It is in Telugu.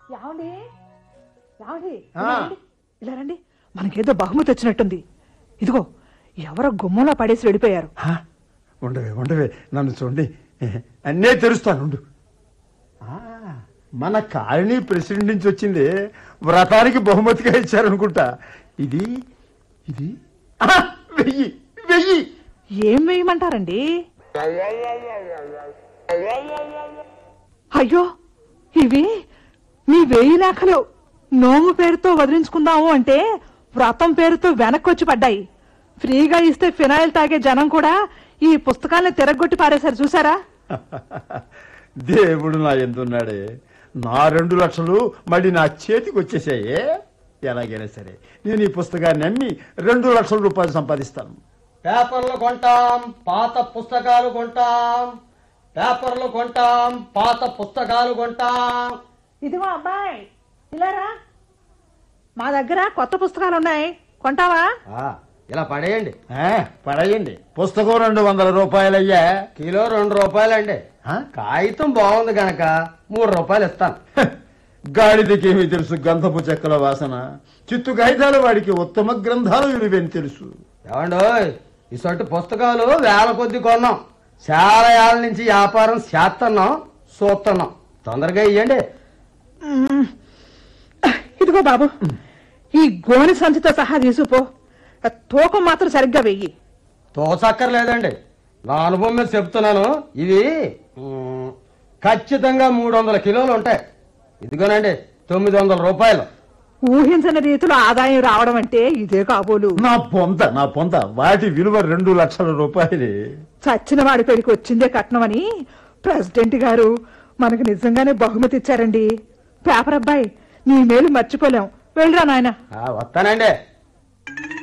ఏమండి ఏమండి ఆ. ఇలా రండి. ఇలా రండి మనకేదో బహుమతి వచ్చినట్టుంది ఇదిగో ఎవరో గుమ్మంలో పడేసి వెళ్ళిపోయారు హా, ఉండవే ఉండవే నన్ను చూడండి అన్నే తెరుస్తాను ఉండు. ఆ, మన కాలనీ ప్రెసిడెంట్ నుంచి వచ్చింది వ్రతానికి బహుమతిగా ఇచ్చారనుకుంటా ఇది ఇది ఆ, వెయ్యి వెయ్యి ఏం వేయమంటారండి అయ్యో ఇవి మీ వేయి లేఖలు నోము పేరుతో వదిలించుకుందాము అంటే వ్రతం పేరుతో వెనక్కి వచ్చి పడ్డాయి ఫ్రీగా ఇస్తే ఫినాయిల్ తాగే జనం కూడా ఈ పుస్తకాల్ని తిరగొట్టి పారేశారు చూసారా దేవుడు నా ఎందున్నాడే నా రెండు లక్షలు మళ్ళీ నా చేతికి వచ్చేసాయే ఎలాగైనా సరే నేను ఈ పుస్తకాన్ని అమ్మి రెండు లక్షల రూపాయలు సంపాదిస్తాను పేపర్లు కొంటాం పాత పుస్తకాలు కొంటాం పేపర్లు కొంటాం పాత పుస్తకాలు కొంటాం ఇదిగో అబ్బాయి ఇలారా మా దగ్గర కొత్త పుస్తకాలు ఉన్నాయి కొంటావా ఆ, ఇలా పడేయండి ఆ, పడేయండి పుస్తకం రెండు వందల రూపాయలయ్యా కిలో రెండు రూపాయలండి ఆ? కాగితం బాగుంది గనక మూడు రూపాయలు ఇస్తాను హ, గాడిదకేమి తెలుసు గంధపు చెక్కల వాసన చిత్తు కాగితాలు వాడికి ఉత్తమ గ్రంథాలు విలువేని తెలుసు ఏమండో ఇసొంటి పుస్తకాలు వేల కొద్ది కొన్నాం చాలా ఏళ్ళ నుంచి వ్యాపారం చేస్తున్నాం చూస్తున్నాం తొందరగా ఇయ్యండి మ్మ్. ఇదిగో బాబు ఈ గోని సంచితో సహా తీసుకుపో ఆ తూకం మాత్రం సరిగ్గా వెయ్యి తోసక్కర్లేదండి నా అనుభవం మీద చెప్తున్నాను ఇవి మ్, ఖచ్చితంగా మూడు వందల కిలోలు ఉంటాయి ఇదిగోనండి తొమ్మిది వందల రూపాయలు ఊహించని రీతిలో ఆదాయం రావడం అంటే ఇదే కాబోలు నా పొంత నా పొంత వాటి విలువ రెండు లక్షల రూపాయలే చచ్చిన వాడి పెళ్లికి వచ్చిందే కట్నమని ప్రెసిడెంట్ గారు మనకు నిజంగానే బహుమతి ఇచ్చారండి పేపర్ అబ్బాయి నీ మేలు మర్చిపోలేం వెళ్ళరా నాయన ఆ, వస్తానండి